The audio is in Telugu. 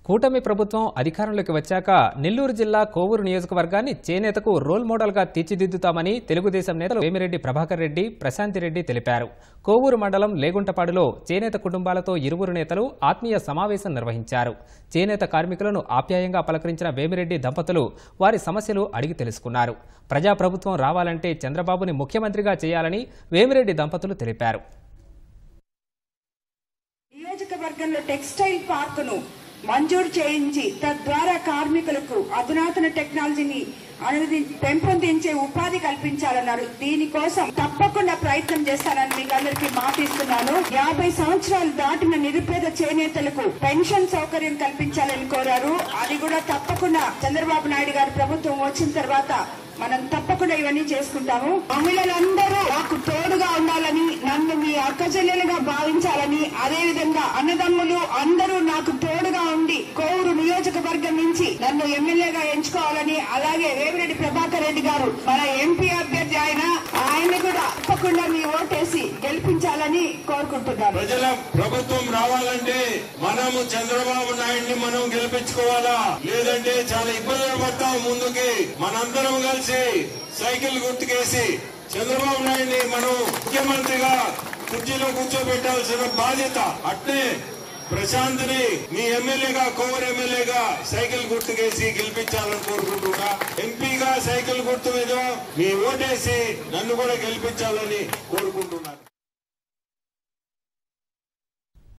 కూటమి ప్రభుత్వం అధికారంలోకి వచ్చాక నెల్లూరు జిల్లా కోవూరు నియోజకవర్గాన్ని చేనేతకు రోల్ మోడల్గా తీర్చిదిద్దుతామని తెలుగుదేశం నేతలు వేమిరెడ్డి ప్రభాకర్ రెడ్డి ప్రశాంతి రెడ్డి తెలిపారు కోవూరు మండలం లేగుంటపాడులో చేనేత కుటుంబాలతో ఇరువురు నేతలు ఆత్మీయ సమావేశం నిర్వహించారు చేనేత కార్మికులను ఆప్యాయంగా పలకరించిన వేమిరెడ్డి దంపతులు వారి సమస్యలు అడిగి తెలుసుకున్నారు ప్రజాప్రభుత్వం రావాలంటే చంద్రబాబుని ముఖ్యమంత్రిగా చేయాలని వేమిరెడ్డి దంపతులు తెలిపారు నియోజకవర్గంలో టెక్స్టైల్ పార్కును మంజూరు చేయించి తద్వారా కార్మికులకు అధునాతన టెక్నాలజీని అనువది పెంపొందించే ఉపాధి కల్పించాలన్నారు దీనికోసం తప్పకుండా ప్రయత్నం చేస్తానని మీకు అందరికీ మాటిస్తున్నాను యాభై సంవత్సరాలు దాటిన నిరుపేద చేనేతలకు పెన్షన్ సౌకర్యం కల్పించాలని కోరారు అది కూడా తప్పకుండా చంద్రబాబు నాయుడు గారి ప్రభుత్వం వచ్చిన తర్వాత మనం తప్పకుండా ఇవన్నీ చేసుకుంటాము మహిళలందరూ నాకు తోడుగా ఉండాలని నన్ను మీ అక్క చెల్లెలుగా భావించాలని అదే విధంగా అన్నదమ్ములు అందరూ నాకు తోడుగా ఉండి కోవూరు నియోజకవర్గం నుంచి నన్ను ఎమ్మెల్యేగా ఎంచుకోవాలని అలాగే వేమిరెడ్డి ప్రభాకర్ రెడ్డి గారు మన ఎంపీ అభ్యర్థి ఆయన ఆయన కూడా తప్పకుండా మీ ఓటేసి గెలిపించాలని కోరుకుంటున్నాను ప్రజల ప్రభుత్వం రావాలంటే మనము చంద్రబాబు నాయుడిని మనం గెలిపించుకోవాలా లేదంటే చాలా ఇబ్బందులు పడతాం ముందుకి మనందరం కలిసి సైకిల్ గుర్తుకేసి చంద్రబాబు నాయుడిని మనం ముఖ్యమంత్రిగా కుర్చీలో కూర్చోబెట్టాల్సిన బాధ్యత అట్నే ప్రశాంత్ని మీ ఎమ్మెల్యేగా కోవర్ ఎమ్మెల్యేగా సైకిల్ గుర్తుకేసి గెలిపించాలని కోరుకుంటున్నా ఎంపీగా సైకిల్ గుర్తు మీద మీ ఓటేసి నన్ను కూడా గెలిపించాలని కోరుకుంటున్నాను